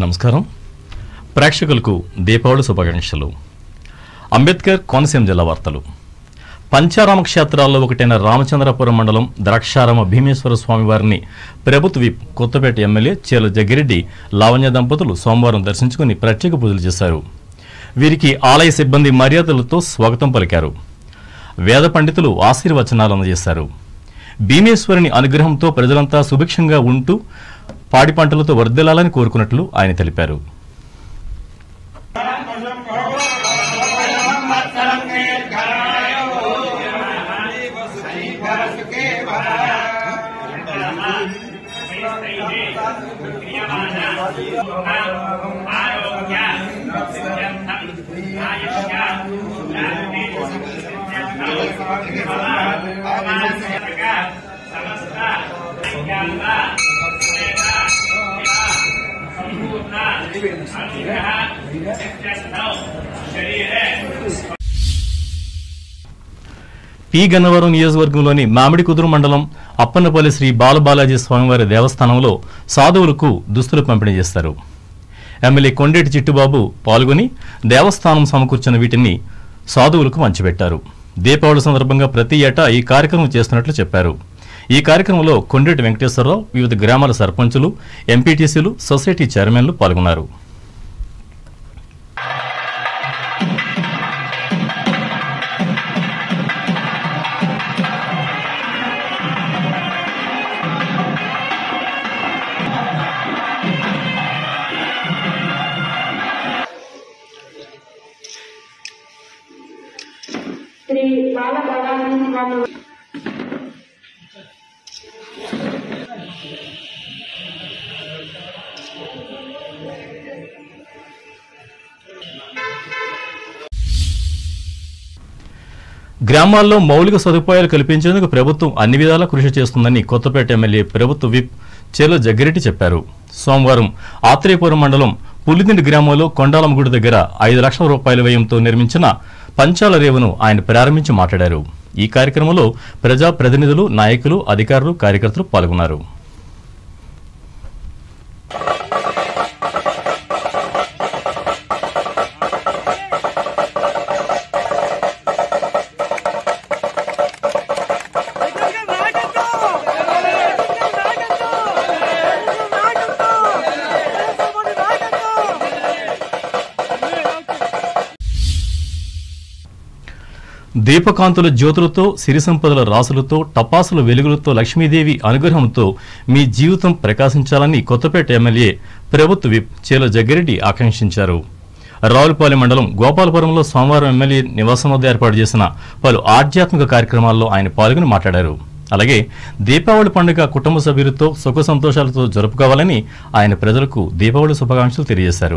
నమస్కారం ప్రేక్షకులకు దీపావళి శుభాకాంక్షలు అంబేద్కర్ కోనసీమ జిల్లా వార్తలు పంచారామ క్షేత్రాల్లో ఒకటైన రామచంద్రపురం మండలం ద్రాక్షారామ భీమేశ్వర స్వామి వారిని ప్రభుత్వ విప్ కొత్తపేట ఎమ్మెల్యే చేల జగ్గిరెడ్డి లావణ్య దంపతులు సోమవారం దర్శించుకుని ప్రత్యేక పూజలు చేశారు వీరికి ఆలయ సిబ్బంది మర్యాదలతో స్వాగతం పలికారు వేద పండితులు ఆశీర్వచనాలు అందజేశారు భీమేశ్వరుని అనుగ్రహంతో ప్రజలంతా సుభిక్షంగా ఉంటూ పాడి పంటలతో వర్ధిల్లాలని కోరుకున్నట్లు ఆయన తెలిపారు పి గన్నవరం నియోజకవర్గంలోని మామిడి కుదురు మండలం అప్పన్నపల్లి శ్రీ బాలబాలాజీ స్వామివారి దేవస్థానంలో సాధువులకు దుస్తులు పంపిణీ చేస్తారు ఎమ్మెల్యే కొండేటి చిట్టుబాబు పాల్గొని దేవస్థానం సమకూర్చిన వీటిని సాధువులకు పంచిపెట్టారు దీపావళి సందర్భంగా ప్రతి ఏటా ఈ కార్యక్రమం చేస్తున్నట్లు చెప్పారు ఈ కార్యక్రమంలో కొండేటి వెంకటేశ్వరరావు వివిధ గ్రామాల సర్పంచులు ఎంపీటీసీలు సొసైటీ చైర్మన్లు పాల్గొన్నారు శ్రీ బాల బాలాజీ స్వామి గ్రామాల్లో మౌలిక సదుపాయాలు కల్పించేందుకు ప్రభుత్వం అన్ని విధాలా కృషి చేస్తుందని కొత్తపేట ఎమ్మెల్యే ప్రభుత్వ విప్ చేలో జగ్గిరెడ్డి చెప్పారు సోమవారం ఆత్రేయపురం మండలం పులిదిండి గ్రామంలో కొండాలమ్మ గుడి దగ్గర ఐదు లక్షల రూపాయల వ్యయంతో నిర్మించిన పంచాల రేవును ఆయన ప్రారంభించి మాట్లాడారు ఈ కార్యక్రమంలో ప్రజా ప్రతినిధులు నాయకులు అధికారులు కార్యకర్తలు పాల్గొన్నారు దీపకాంతుల జ్యోతులతో సిరి సంపదల రాసులతో టపాసుల వెలుగులతో లక్ష్మీదేవి అనుగ్రహంతో మీ జీవితం ప్రకాశించాలని కొత్తపేట ఎమ్మెల్యే ప్రభుత్వ విప్ చేల జగ్గిరెడ్డి ఆకాంక్షించారు రావులపాలెం మండలం గోపాలపురంలో సోమవారం ఎమ్మెల్యే నివాసం వద్ద ఏర్పాటు చేసిన పలు ఆధ్యాత్మిక కార్యక్రమాల్లో ఆయన పాల్గొని మాట్లాడారు అలాగే దీపావళి పండుగ కుటుంబ సభ్యులతో సుఖ సంతోషాలతో జరుపుకోవాలని ఆయన ప్రజలకు దీపావళి శుభాకాంక్షలు తెలియజేశారు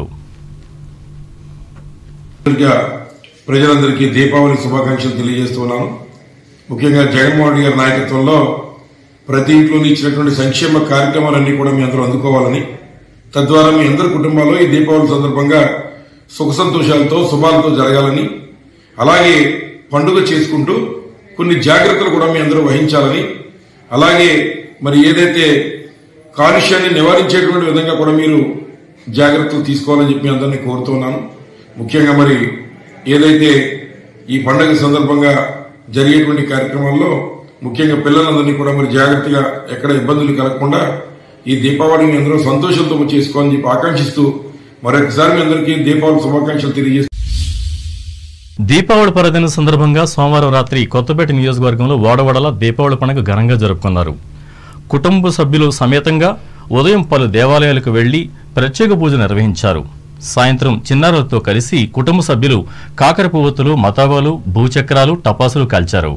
ముఖ్యంగా ప్రజలందరికీ దీపావళి శుభాకాంక్షలు తెలియజేస్తున్నాను ముఖ్యంగా జగన్మోహన్ రెడ్డి గారి నాయకత్వంలో ప్రతి ఇంట్లోని ఇచ్చినటువంటి సంక్షేమ కార్యక్రమాలన్నీ కూడా మీ అందరూ అందుకోవాలని తద్వారా మీ అందరి కుటుంబాల్లో ఈ దీపావళి సందర్భంగా సుఖ సంతోషాలతో శుభాలతో జరగాలని అలాగే పండుగ చేసుకుంటూ కొన్ని జాగ్రత్తలు కూడా మీ అందరూ వహించాలని అలాగే మరి ఏదైతే కాలుష్యాన్ని నివారించేటువంటి విధంగా కూడా మీరు జాగ్రత్తలు తీసుకోవాలని చెప్పి అందరినీ కోరుతున్నాను ముఖ్యంగా మరి ఏదైతే ఈ పండుగ సందర్భంగా జరిగేటువంటి కార్యక్రమాల్లో ముఖ్యంగా పిల్లలందరినీ కూడా మరి జాగ్రత్తగా ఎక్కడ ఇబ్బందులు కలగకుండా ఈ దీపావళిని అందరూ సంతోషంతో చేసుకోవాలని చెప్పి ఆకాంక్షిస్తూ మరొకసారి మీ అందరికీ దీపావళి శుభాకాంక్షలు తెలియజేస్తూ దీపావళి పర్వదినం సందర్భంగా సోమవారం రాత్రి కొత్తపేట నియోజకవర్గంలో వాడవాడల దీపావళి పండుగ ఘనంగా జరుపుకున్నారు కుటుంబ సభ్యులు సమేతంగా ఉదయం పలు దేవాలయాలకు వెళ్లి ప్రత్యేక పూజ నిర్వహించారు సాయంత్రం చిన్నారులతో కలిసి కుటుంబ సభ్యులు కాకర పువ్వొత్తులు మతాబాలు భూచక్రాలు టపాసులు కాల్చారు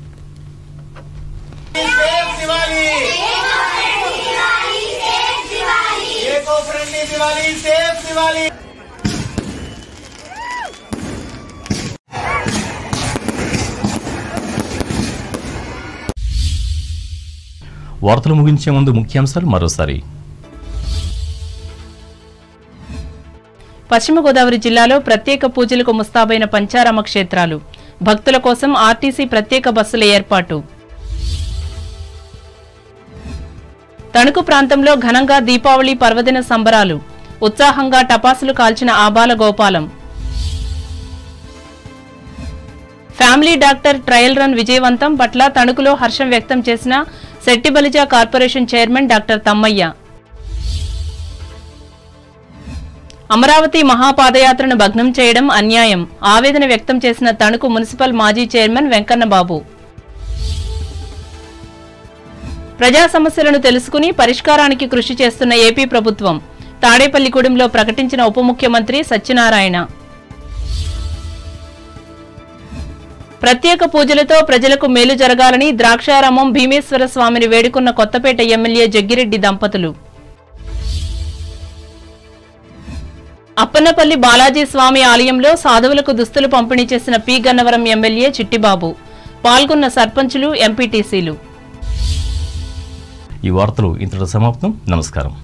safe Diwali eco friendly Diwali safe Diwali వార్తలు ముగించే ముందు ముఖ్యాంశాలు మరోసారి పశ్చిమ గోదావరి జిల్లాలో ప్రత్యేక పూజలకు ముస్తాబైన పంచారామ క్షేత్రాలు భక్తుల కోసం ఆర్టీసీ ప్రత్యేక బస్సుల ఏర్పాటు తణుకు ప్రాంతంలో ఘనంగా దీపావళి పర్వదిన సంబరాలు ఉత్సాహంగా టపాసులు కాల్చిన ఆబాల గోపాలం ఫ్యామిలీ డాక్టర్ ట్రయల్ రన్ విజయవంతం పట్ల తణుకులో హర్షం వ్యక్తం చేసిన Settibalija corporation chairman doctor Tammayya Amaravati మహాపాదయాత్రను భగ్నం చేయడం అన్యాయం ఆవేదన వ్యక్తం చేసిన తణుకు మున్సిపల్ మాజీ చైర్మన్ వెంకన్నబాబు ప్రజా సమస్యలను తెలుసుకుని పరిష్కారానికి కృషి చేస్తున్న ఏపీ ప్రభుత్వం తాడేపల్లిగూడెంలో ప్రకటించిన ఉప ముఖ్యమంత్రి సత్యనారాయణ ప్రత్యేక పూజలతో ప్రజలకు మేలు జరగాలని ద్రాక్షారామం భీమేశ్వర స్వామిని వేడుకున్న కొత్తపేట ఎమ్మెల్యే జగ్గిరెడ్డి దంపతులు అప్పన్నపల్లి బాలాజీ స్వామి ఆలయంలో సాధువులకు దుస్తులు పంపిణీ చేసిన పి గన్నవరం ఎమ్మెల్యే చిట్టిబాబు పాల్గొన్న సర్పంచులు ఎంపీటీసీలు ఈ వార్తలు ఇంతటి సమాప్తం నమస్కారం